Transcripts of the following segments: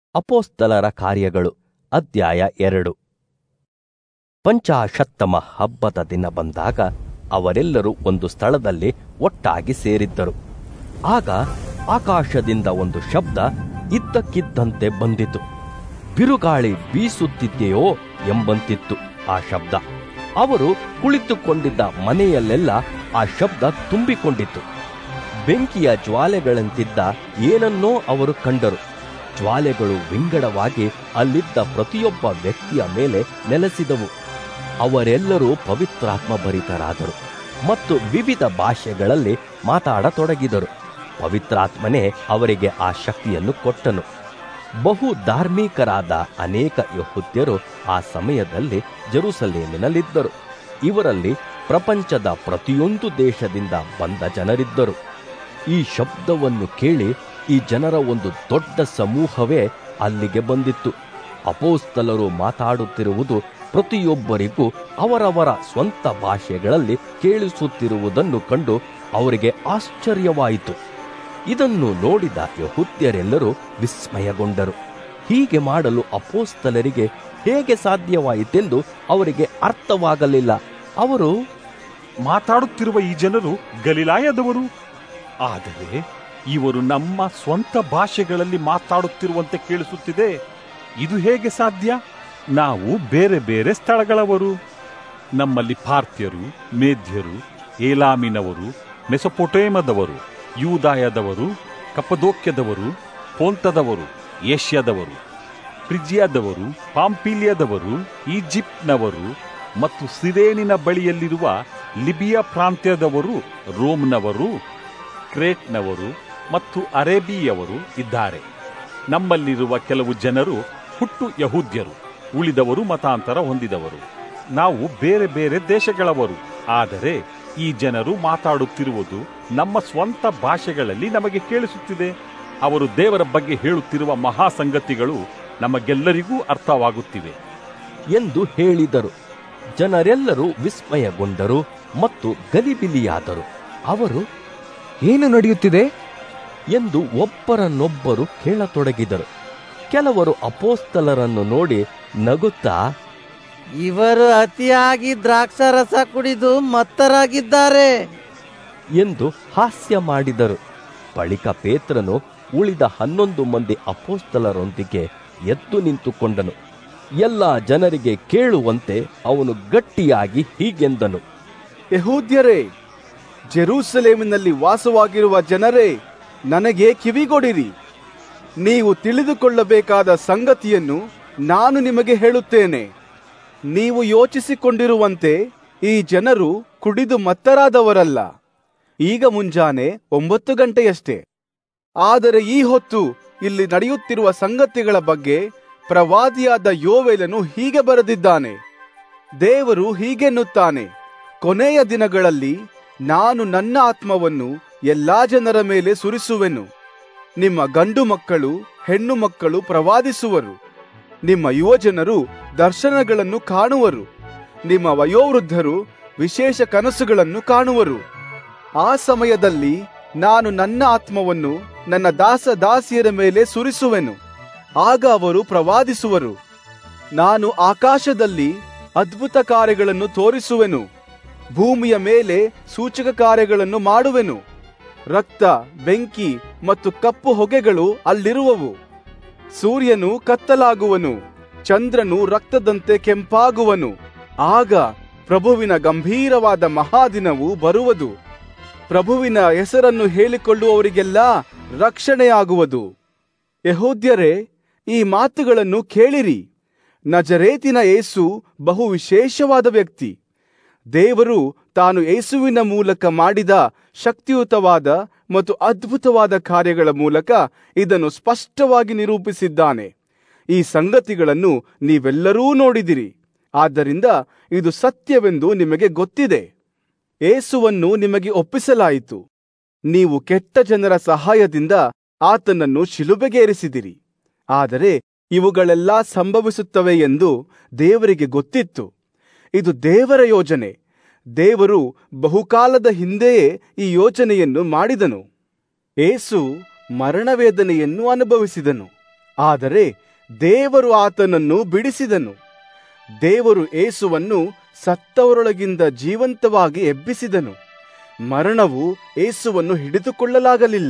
ಅಪೋಸ್ತಲರ ಕಾರ್ಯಗಳು ಅಧ್ಯಾಯ ಎರಡು ಪಂಚಾಶತ್ತಮ ಹಬ್ಬದ ದಿನ ಬಂದಾಗ ಅವರೆಲ್ಲರೂ ಒಂದು ಸ್ಥಳದಲ್ಲಿ ಒಟ್ಟಾಗಿ ಸೇರಿದ್ದರು ಆಗ ಆಕಾಶದಿಂದ ಒಂದು ಶಬ್ದ ಇದ್ದಕ್ಕಿದ್ದಂತೆ ಬಂದಿತು ಬಿರುಗಾಳಿ ಬೀಸುತ್ತಿದೆಯೋ ಎಂಬಂತಿತ್ತು ಆ ಶಬ್ದ ಅವರು ಕುಳಿತುಕೊಂಡಿದ್ದ ಮನೆಯಲ್ಲೆಲ್ಲ ಆ ಶಬ್ದ ತುಂಬಿಕೊಂಡಿತ್ತು ಬೆಂಕಿಯ ಜ್ವಾಲೆಗಳಂತಿದ್ದ ಏನನ್ನೋ ಅವರು ಕಂಡರು ಜ್ವಾಲೆಗಳು ವಿಂಗಡವಾಗಿ ಅಲ್ಲಿದ್ದ ಪ್ರತಿಯೊಬ್ಬ ವ್ಯಕ್ತಿಯ ಮೇಲೆ ನೆಲೆಸಿದವು ಅವರೆಲ್ಲರೂ ಪವಿತ್ರಾತ್ಮ ಭರಿತರಾದರು ಮತ್ತು ವಿವಿಧ ಭಾಷೆಗಳಲ್ಲಿ ಮಾತಾಡತೊಡಗಿದರು ಪವಿತ್ರಾತ್ಮನೇ ಅವರಿಗೆ ಆ ಶಕ್ತಿಯನ್ನು ಕೊಟ್ಟನು ಬಹು ಧಾರ್ಮಿಕರಾದ ಅನೇಕ ಯಹುದ್ಯರು ಆ ಸಮಯದಲ್ಲಿ ಜೆರುಸಲೇಮಿನಲ್ಲಿದ್ದರು ಇವರಲ್ಲಿ ಪ್ರಪಂಚದ ಪ್ರತಿಯೊಂದು ದೇಶದಿಂದ ಬಂದ ಜನರಿದ್ದರು ಈ ಶಬ್ದವನ್ನು ಕೇಳಿ ಈ ಜನರ ಒಂದು ದೊಡ್ಡ ಸಮೂಹವೇ ಅಲ್ಲಿಗೆ ಬಂದಿತ್ತು ಅಪೋಸ್ತಲರು ಮಾತಾಡುತ್ತಿರುವುದು ಪ್ರತಿಯೊಬ್ಬರಿಗೂ ಅವರವರ ಸ್ವಂತ ಭಾಷೆಗಳಲ್ಲಿ ಕೇಳಿಸುತ್ತಿರುವುದನ್ನು ಕಂಡು ಅವರಿಗೆ ಆಶ್ಚರ್ಯವಾಯಿತು ಇದನ್ನು ನೋಡಿದ ಯಹುದ್ಯರೆಲ್ಲರೂ ವಿಸ್ಮಯಗೊಂಡರು ಹೀಗೆ ಮಾಡಲು ಅಪೋಸ್ತಲರಿಗೆ ಹೇಗೆ ಸಾಧ್ಯವಾಯಿತೆಂದು ಅವರಿಗೆ ಅರ್ಥವಾಗಲಿಲ್ಲ ಅವರು ಮಾತಾಡುತ್ತಿರುವ ಈ ಜನರು ಗಲಿಲಾಯದವರು ಆದರೆ ಇವರು ನಮ್ಮ ಸ್ವಂತ ಭಾಷೆಗಳಲ್ಲಿ ಮಾತಾಡುತ್ತಿರುವಂತೆ ಕೇಳಿಸುತ್ತಿದೆ ಇದು ಹೇಗೆ ಸಾಧ್ಯ ನಾವು ಬೇರೆ ಬೇರೆ ಸ್ಥಳಗಳವರು ನಮ್ಮಲ್ಲಿ ಪಾರ್ಥ್ಯರು ಮೇಧ್ಯರು ಏಲಾಮಿನವರು ಮೆಸೊಪೊಟೇಮದವರು ಯೂದಾಯದವರು ಕಪದೋಕ್ಯದವರು ಪೋಂತದವರು ಏಷ್ಯಾದವರು ಫ್ರಿಜಿಯಾದವರು ಪಾಂಪಿಲಿಯದವರು ಈಜಿಪ್ಟ್ನವರು ಮತ್ತು ಸಿರೇನಿನ ಬಳಿಯಲ್ಲಿರುವ ಲಿಬಿಯಾ ಪ್ರಾಂತ್ಯದವರು ರೋಮ್ನವರು ಕ್ರೇಟ್ನವರು ಮತ್ತು ಅರೇಬಿಯವರು ಇದ್ದಾರೆ ನಮ್ಮಲ್ಲಿರುವ ಕೆಲವು ಜನರು ಹುಟ್ಟು ಯಹೂದ್ಯರು ಉಳಿದವರು ಮತಾಂತರ ಹೊಂದಿದವರು ನಾವು ಬೇರೆ ಬೇರೆ ದೇಶಗಳವರು ಆದರೆ ಈ ಜನರು ಮಾತಾಡುತ್ತಿರುವುದು ನಮ್ಮ ಸ್ವಂತ ಭಾಷೆಗಳಲ್ಲಿ ನಮಗೆ ಕೇಳಿಸುತ್ತಿದೆ ಅವರು ದೇವರ ಬಗ್ಗೆ ಹೇಳುತ್ತಿರುವ ಮಹಾ ಸಂಗತಿಗಳು ನಮಗೆಲ್ಲರಿಗೂ ಅರ್ಥವಾಗುತ್ತಿವೆ ಎಂದು ಹೇಳಿದರು ಜನರೆಲ್ಲರೂ ವಿಸ್ಮಯಗೊಂಡರು ಮತ್ತು ಗಲಿಬಿಲಿಯಾದರು ಅವರು ಏನು ನಡೆಯುತ್ತಿದೆ ಎಂದು ಒಬ್ಬರನ್ನೊಬ್ಬರು ಕೇಳತೊಡಗಿದರು ಕೆಲವರು ಅಪೋಸ್ತಲರನ್ನು ನೋಡಿ ನಗುತ್ತಾ ಇವರು ಅತಿಯಾಗಿ ದ್ರಾಕ್ಷಾರಸ ಕುಡಿದು ಮತ್ತರಾಗಿದ್ದಾರೆ ಎಂದು ಹಾಸ್ಯ ಮಾಡಿದರು ಬಳಿಕ ಪೇತ್ರನು ಉಳಿದ ಹನ್ನೊಂದು ಮಂದಿ ಅಪೋಸ್ತಲರೊಂದಿಗೆ ಎದ್ದು ನಿಂತುಕೊಂಡನು ಎಲ್ಲ ಜನರಿಗೆ ಕೇಳುವಂತೆ ಅವನು ಗಟ್ಟಿಯಾಗಿ ಹೀಗೆಂದನು ಯಹೂದ್ಯರೇ ಜೆರೂಸಲೇಮಿನಲ್ಲಿ ವಾಸವಾಗಿರುವ ಜನರೇ ನನಗೆ ಕಿವಿಗೊಡಿರಿ ನೀವು ತಿಳಿದುಕೊಳ್ಳಬೇಕಾದ ಸಂಗತಿಯನ್ನು ನಾನು ನಿಮಗೆ ಹೇಳುತ್ತೇನೆ ನೀವು ಯೋಚಿಸಿಕೊಂಡಿರುವಂತೆ ಈ ಜನರು ಕುಡಿದು ಮತ್ತರಾದವರಲ್ಲ ಈಗ ಮುಂಜಾನೆ ಒಂಬತ್ತು ಗಂಟೆಯಷ್ಟೇ ಆದರೆ ಈ ಹೊತ್ತು ಇಲ್ಲಿ ನಡೆಯುತ್ತಿರುವ ಸಂಗತಿಗಳ ಬಗ್ಗೆ ಪ್ರವಾದಿಯಾದ ಯೋವೇಲನು ಹೀಗೆ ಬರೆದಿದ್ದಾನೆ ದೇವರು ಹೀಗೆನ್ನುತ್ತಾನೆ ಕೊನೆಯ ದಿನಗಳಲ್ಲಿ ನಾನು ನನ್ನ ಆತ್ಮವನ್ನು ಎಲ್ಲಾ ಜನರ ಮೇಲೆ ಸುರಿಸುವೆನು ನಿಮ್ಮ ಗಂಡು ಮಕ್ಕಳು ಹೆಣ್ಣು ಮಕ್ಕಳು ಪ್ರವಾದಿಸುವರು ನಿಮ್ಮ ಯುವಜನರು ದರ್ಶನಗಳನ್ನು ಕಾಣುವರು ನಿಮ್ಮ ವಯೋವೃದ್ಧರು ವಿಶೇಷ ಕನಸುಗಳನ್ನು ಕಾಣುವರು ಆ ಸಮಯದಲ್ಲಿ ನಾನು ನನ್ನ ಆತ್ಮವನ್ನು ನನ್ನ ದಾಸ ದಾಸಿಯರ ಮೇಲೆ ಸುರಿಸುವೆನು ಆಗ ಅವರು ಪ್ರವಾದಿಸುವರು ನಾನು ಆಕಾಶದಲ್ಲಿ ಅದ್ಭುತ ಕಾರ್ಯಗಳನ್ನು ತೋರಿಸುವೆನು ಭೂಮಿಯ ಮೇಲೆ ಸೂಚಕ ಕಾರ್ಯಗಳನ್ನು ಮಾಡುವೆನು ರಕ್ತ ಬೆಂಕಿ ಮತ್ತು ಕಪ್ಪು ಹೊಗೆಗಳು ಅಲ್ಲಿರುವವು ಸೂರ್ಯನು ಕತ್ತಲಾಗುವನು ಚಂದ್ರನು ರಕ್ತದಂತೆ ಕೆಂಪಾಗುವನು ಆಗ ಪ್ರಭುವಿನ ಗಂಭೀರವಾದ ಮಹಾದಿನವು ಬರುವುದು ಪ್ರಭುವಿನ ಹೆಸರನ್ನು ಹೇಳಿಕೊಳ್ಳುವವರಿಗೆಲ್ಲ ರಕ್ಷಣೆಯಾಗುವುದು ಯಹೋದ್ಯರೇ ಈ ಮಾತುಗಳನ್ನು ಕೇಳಿರಿ ನಜರೇತಿನ ಏಸು ಬಹು ವಿಶೇಷವಾದ ವ್ಯಕ್ತಿ ದೇವರು ತಾನು ಯೇಸುವಿನ ಮೂಲಕ ಮಾಡಿದ ಶಕ್ತಿಯುತವಾದ ಮತ್ತು ಅದ್ಭುತವಾದ ಕಾರ್ಯಗಳ ಮೂಲಕ ಇದನ್ನು ಸ್ಪಷ್ಟವಾಗಿ ನಿರೂಪಿಸಿದ್ದಾನೆ ಈ ಸಂಗತಿಗಳನ್ನು ನೀವೆಲ್ಲರೂ ನೋಡಿದಿರಿ ಆದ್ದರಿಂದ ಇದು ಸತ್ಯವೆಂದು ನಿಮಗೆ ಗೊತ್ತಿದೆ ಏಸುವನ್ನು ನಿಮಗೆ ಒಪ್ಪಿಸಲಾಯಿತು ನೀವು ಕೆಟ್ಟ ಜನರ ಸಹಾಯದಿಂದ ಆತನನ್ನು ಶಿಲುಬೆಗೇರಿಸಿದಿರಿ ಆದರೆ ಇವುಗಳೆಲ್ಲ ಸಂಭವಿಸುತ್ತವೆ ಎಂದು ದೇವರಿಗೆ ಗೊತ್ತಿತ್ತು ಇದು ದೇವರ ಯೋಜನೆ ದೇವರು ಬಹುಕಾಲದ ಹಿಂದೆಯೇ ಈ ಯೋಜನೆಯನ್ನು ಮಾಡಿದನು ಏಸು ಮರಣವೇದನೆಯನ್ನು ಅನುಭವಿಸಿದನು ಆದರೆ ದೇವರು ಆತನನ್ನು ಬಿಡಿಸಿದನು ದೇವರು ಏಸುವನ್ನು ಸತ್ತವರೊಳಗಿಂದ ಜೀವಂತವಾಗಿ ಎಬ್ಬಿಸಿದನು ಮರಣವು ಏಸುವನ್ನು ಹಿಡಿದುಕೊಳ್ಳಲಾಗಲಿಲ್ಲ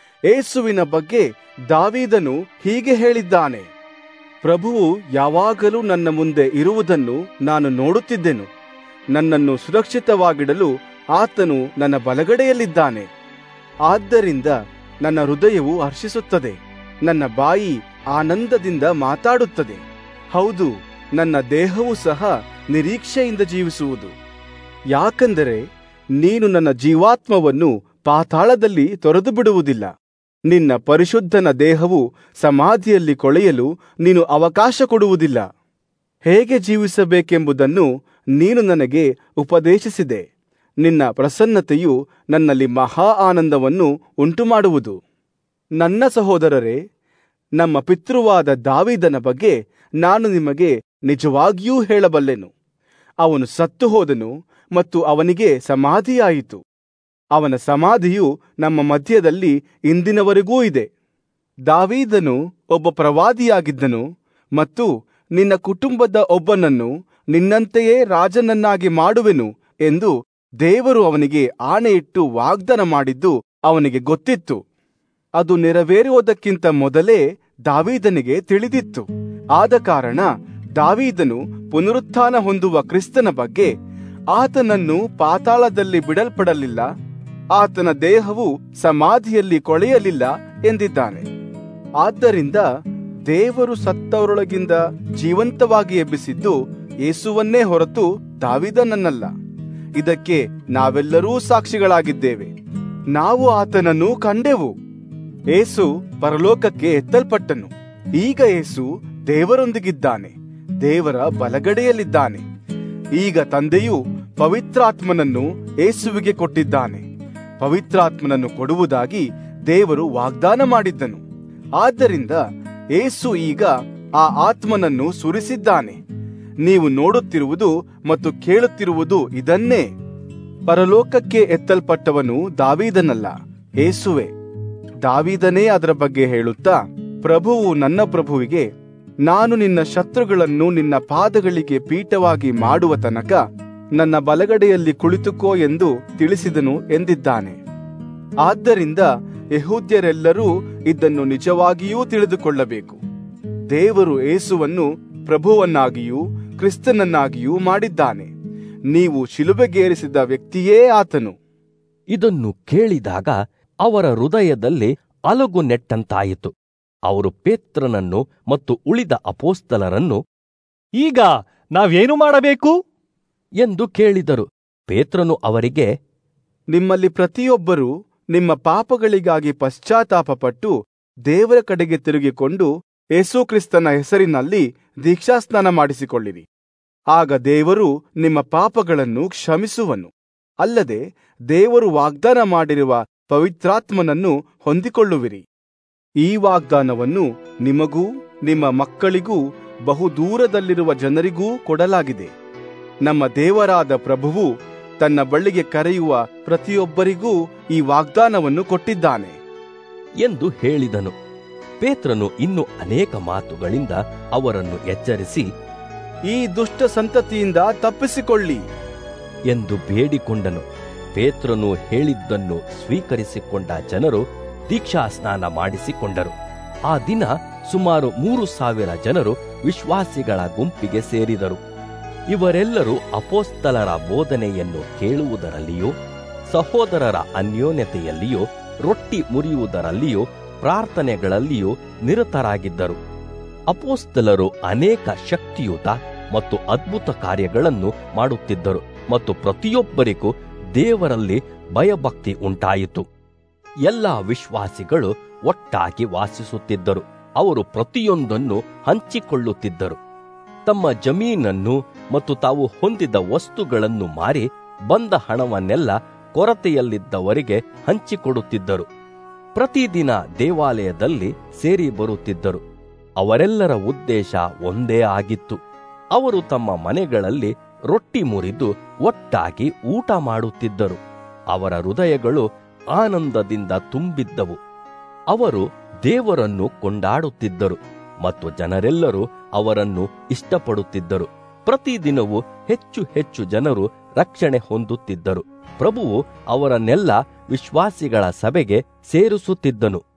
ಏಸುವಿನ ಬಗ್ಗೆ ದಾವೀದನು ಹೀಗೆ ಹೇಳಿದ್ದಾನೆ ಪ್ರಭುವು ಯಾವಾಗಲೂ ನನ್ನ ಮುಂದೆ ಇರುವುದನ್ನು ನಾನು ನೋಡುತ್ತಿದ್ದೆನು ನನ್ನನ್ನು ಸುರಕ್ಷಿತವಾಗಿಡಲು ಆತನು ನನ್ನ ಬಲಗಡೆಯಲ್ಲಿದ್ದಾನೆ ಆದ್ದರಿಂದ ನನ್ನ ಹೃದಯವು ಹರ್ಷಿಸುತ್ತದೆ ನನ್ನ ಬಾಯಿ ಆನಂದದಿಂದ ಮಾತಾಡುತ್ತದೆ ಹೌದು ನನ್ನ ದೇಹವು ಸಹ ನಿರೀಕ್ಷೆಯಿಂದ ಜೀವಿಸುವುದು ಯಾಕಂದರೆ ನೀನು ನನ್ನ ಜೀವಾತ್ಮವನ್ನು ಪಾತಾಳದಲ್ಲಿ ತೊರೆದು ಬಿಡುವುದಿಲ್ಲ ನಿನ್ನ ಪರಿಶುದ್ಧನ ದೇಹವು ಸಮಾಧಿಯಲ್ಲಿ ಕೊಳೆಯಲು ನೀನು ಅವಕಾಶ ಕೊಡುವುದಿಲ್ಲ ಹೇಗೆ ಜೀವಿಸಬೇಕೆಂಬುದನ್ನು ನೀನು ನನಗೆ ಉಪದೇಶಿಸಿದೆ ನಿನ್ನ ಪ್ರಸನ್ನತೆಯು ನನ್ನಲ್ಲಿ ಮಹಾ ಆನಂದವನ್ನು ಉಂಟುಮಾಡುವುದು ನನ್ನ ಸಹೋದರರೇ ನಮ್ಮ ಪಿತೃವಾದ ದಾವಿದನ ಬಗ್ಗೆ ನಾನು ನಿಮಗೆ ನಿಜವಾಗಿಯೂ ಹೇಳಬಲ್ಲೆನು ಅವನು ಸತ್ತು ಹೋದನು ಮತ್ತು ಅವನಿಗೆ ಸಮಾಧಿಯಾಯಿತು ಅವನ ಸಮಾಧಿಯು ನಮ್ಮ ಮಧ್ಯದಲ್ಲಿ ಇಂದಿನವರೆಗೂ ಇದೆ ದಾವೀದನು ಒಬ್ಬ ಪ್ರವಾದಿಯಾಗಿದ್ದನು ಮತ್ತು ನಿನ್ನ ಕುಟುಂಬದ ಒಬ್ಬನನ್ನು ನಿನ್ನಂತೆಯೇ ರಾಜನನ್ನಾಗಿ ಮಾಡುವೆನು ಎಂದು ದೇವರು ಅವನಿಗೆ ಆಣೆಯಿಟ್ಟು ವಾಗ್ದಾನ ಮಾಡಿದ್ದು ಅವನಿಗೆ ಗೊತ್ತಿತ್ತು ಅದು ನೆರವೇರುವುದಕ್ಕಿಂತ ಮೊದಲೇ ದಾವೀದನಿಗೆ ತಿಳಿದಿತ್ತು ಆದ ಕಾರಣ ದಾವೀದನು ಪುನರುತ್ಥಾನ ಹೊಂದುವ ಕ್ರಿಸ್ತನ ಬಗ್ಗೆ ಆತನನ್ನು ಪಾತಾಳದಲ್ಲಿ ಬಿಡಲ್ಪಡಲಿಲ್ಲ ಆತನ ದೇಹವು ಸಮಾಧಿಯಲ್ಲಿ ಕೊಳೆಯಲಿಲ್ಲ ಎಂದಿದ್ದಾನೆ ಆದ್ದರಿಂದ ದೇವರು ಸತ್ತವರೊಳಗಿಂದ ಜೀವಂತವಾಗಿ ಎಬ್ಬಿಸಿದ್ದು ಯೇಸುವನ್ನೇ ಹೊರತು ದಾವಿದನನ್ನಲ್ಲ ಇದಕ್ಕೆ ನಾವೆಲ್ಲರೂ ಸಾಕ್ಷಿಗಳಾಗಿದ್ದೇವೆ ನಾವು ಆತನನ್ನು ಕಂಡೆವು ಏಸು ಪರಲೋಕಕ್ಕೆ ಎತ್ತಲ್ಪಟ್ಟನು ಈಗ ಏಸು ದೇವರೊಂದಿಗಿದ್ದಾನೆ ದೇವರ ಬಲಗಡೆಯಲ್ಲಿದ್ದಾನೆ ಈಗ ತಂದೆಯು ಪವಿತ್ರಾತ್ಮನನ್ನು ಏಸುವಿಗೆ ಕೊಟ್ಟಿದ್ದಾನೆ ಪವಿತ್ರಾತ್ಮನನ್ನು ಕೊಡುವುದಾಗಿ ದೇವರು ವಾಗ್ದಾನ ಮಾಡಿದ್ದನು ಆದ್ದರಿಂದ ಏಸು ಈಗ ಆ ಆತ್ಮನನ್ನು ಸುರಿಸಿದ್ದಾನೆ ನೀವು ನೋಡುತ್ತಿರುವುದು ಮತ್ತು ಕೇಳುತ್ತಿರುವುದು ಇದನ್ನೇ ಪರಲೋಕಕ್ಕೆ ಎತ್ತಲ್ಪಟ್ಟವನು ದಾವೀದನಲ್ಲ ಏಸುವೆ ದಾವೀದನೇ ಅದರ ಬಗ್ಗೆ ಹೇಳುತ್ತಾ ಪ್ರಭುವು ನನ್ನ ಪ್ರಭುವಿಗೆ ನಾನು ನಿನ್ನ ಶತ್ರುಗಳನ್ನು ನಿನ್ನ ಪಾದಗಳಿಗೆ ಪೀಠವಾಗಿ ಮಾಡುವ ತನಕ ನನ್ನ ಬಲಗಡೆಯಲ್ಲಿ ಕುಳಿತುಕೋ ಎಂದು ತಿಳಿಸಿದನು ಎಂದಿದ್ದಾನೆ ಆದ್ದರಿಂದ ಯಹೂದ್ಯರೆಲ್ಲರೂ ಇದನ್ನು ನಿಜವಾಗಿಯೂ ತಿಳಿದುಕೊಳ್ಳಬೇಕು ದೇವರು ಏಸುವನ್ನು ಪ್ರಭುವನ್ನಾಗಿಯೂ ಕ್ರಿಸ್ತನನ್ನಾಗಿಯೂ ಮಾಡಿದ್ದಾನೆ ನೀವು ಶಿಲುಬೆಗೇರಿಸಿದ ವ್ಯಕ್ತಿಯೇ ಆತನು ಇದನ್ನು ಕೇಳಿದಾಗ ಅವರ ಹೃದಯದಲ್ಲಿ ಅಲಗು ನೆಟ್ಟಂತಾಯಿತು ಅವರು ಪೇತ್ರನನ್ನು ಮತ್ತು ಉಳಿದ ಅಪೋಸ್ತಲರನ್ನು ಈಗ ನಾವೇನು ಮಾಡಬೇಕು ಎಂದು ಕೇಳಿದರು ಪೇತ್ರನು ಅವರಿಗೆ ನಿಮ್ಮಲ್ಲಿ ಪ್ರತಿಯೊಬ್ಬರೂ ನಿಮ್ಮ ಪಾಪಗಳಿಗಾಗಿ ಪಶ್ಚಾತ್ತಾಪಪಟ್ಟು ದೇವರ ಕಡೆಗೆ ತಿರುಗಿಕೊಂಡು ಯೇಸುಕ್ರಿಸ್ತನ ಹೆಸರಿನಲ್ಲಿ ದೀಕ್ಷಾಸ್ನಾನ ಮಾಡಿಸಿಕೊಳ್ಳಿರಿ ಆಗ ದೇವರು ನಿಮ್ಮ ಪಾಪಗಳನ್ನು ಕ್ಷಮಿಸುವನು ಅಲ್ಲದೆ ದೇವರು ವಾಗ್ದಾನ ಮಾಡಿರುವ ಪವಿತ್ರಾತ್ಮನನ್ನು ಹೊಂದಿಕೊಳ್ಳುವಿರಿ ಈ ವಾಗ್ದಾನವನ್ನು ನಿಮಗೂ ನಿಮ್ಮ ಮಕ್ಕಳಿಗೂ ಬಹು ದೂರದಲ್ಲಿರುವ ಜನರಿಗೂ ಕೊಡಲಾಗಿದೆ ನಮ್ಮ ದೇವರಾದ ಪ್ರಭುವು ತನ್ನ ಬಳಿಗೆ ಕರೆಯುವ ಪ್ರತಿಯೊಬ್ಬರಿಗೂ ಈ ವಾಗ್ದಾನವನ್ನು ಕೊಟ್ಟಿದ್ದಾನೆ ಎಂದು ಹೇಳಿದನು ಪೇತ್ರನು ಇನ್ನು ಅನೇಕ ಮಾತುಗಳಿಂದ ಅವರನ್ನು ಎಚ್ಚರಿಸಿ ಈ ದುಷ್ಟ ಸಂತತಿಯಿಂದ ತಪ್ಪಿಸಿಕೊಳ್ಳಿ ಎಂದು ಬೇಡಿಕೊಂಡನು ಪೇತ್ರನು ಹೇಳಿದ್ದನ್ನು ಸ್ವೀಕರಿಸಿಕೊಂಡ ಜನರು ದೀಕ್ಷಾಸ್ನಾನ ಮಾಡಿಸಿಕೊಂಡರು ಆ ದಿನ ಸುಮಾರು ಮೂರು ಸಾವಿರ ಜನರು ವಿಶ್ವಾಸಿಗಳ ಗುಂಪಿಗೆ ಸೇರಿದರು ಇವರೆಲ್ಲರೂ ಅಪೋಸ್ತಲರ ಬೋಧನೆಯನ್ನು ಕೇಳುವುದರಲ್ಲಿಯೂ ಸಹೋದರರ ಅನ್ಯೋನ್ಯತೆಯಲ್ಲಿಯೂ ರೊಟ್ಟಿ ಮುರಿಯುವುದರಲ್ಲಿಯೂ ಪ್ರಾರ್ಥನೆಗಳಲ್ಲಿಯೂ ನಿರತರಾಗಿದ್ದರು ಅಪೋಸ್ತಲರು ಅನೇಕ ಶಕ್ತಿಯುತ ಮತ್ತು ಅದ್ಭುತ ಕಾರ್ಯಗಳನ್ನು ಮಾಡುತ್ತಿದ್ದರು ಮತ್ತು ಪ್ರತಿಯೊಬ್ಬರಿಗೂ ದೇವರಲ್ಲಿ ಭಯಭಕ್ತಿ ಉಂಟಾಯಿತು ಎಲ್ಲ ವಿಶ್ವಾಸಿಗಳು ಒಟ್ಟಾಗಿ ವಾಸಿಸುತ್ತಿದ್ದರು ಅವರು ಪ್ರತಿಯೊಂದನ್ನು ಹಂಚಿಕೊಳ್ಳುತ್ತಿದ್ದರು ತಮ್ಮ ಜಮೀನನ್ನು ಮತ್ತು ತಾವು ಹೊಂದಿದ ವಸ್ತುಗಳನ್ನು ಮಾರಿ ಬಂದ ಹಣವನ್ನೆಲ್ಲ ಕೊರತೆಯಲ್ಲಿದ್ದವರಿಗೆ ಹಂಚಿಕೊಡುತ್ತಿದ್ದರು ಪ್ರತಿದಿನ ದೇವಾಲಯದಲ್ಲಿ ಸೇರಿ ಬರುತ್ತಿದ್ದರು ಅವರೆಲ್ಲರ ಉದ್ದೇಶ ಒಂದೇ ಆಗಿತ್ತು ಅವರು ತಮ್ಮ ಮನೆಗಳಲ್ಲಿ ರೊಟ್ಟಿ ಮುರಿದು ಒಟ್ಟಾಗಿ ಊಟ ಮಾಡುತ್ತಿದ್ದರು ಅವರ ಹೃದಯಗಳು ಆನಂದದಿಂದ ತುಂಬಿದ್ದವು ಅವರು ದೇವರನ್ನು ಕೊಂಡಾಡುತ್ತಿದ್ದರು ಮತ್ತು ಜನರೆಲ್ಲರೂ ಅವರನ್ನು ಇಷ್ಟಪಡುತ್ತಿದ್ದರು ಪ್ರತಿದಿನವೂ ಹೆಚ್ಚು ಹೆಚ್ಚು ಜನರು ರಕ್ಷಣೆ ಹೊಂದುತ್ತಿದ್ದರು ಪ್ರಭುವು ಅವರನ್ನೆಲ್ಲ ವಿಶ್ವಾಸಿಗಳ ಸಭೆಗೆ ಸೇರಿಸುತ್ತಿದ್ದನು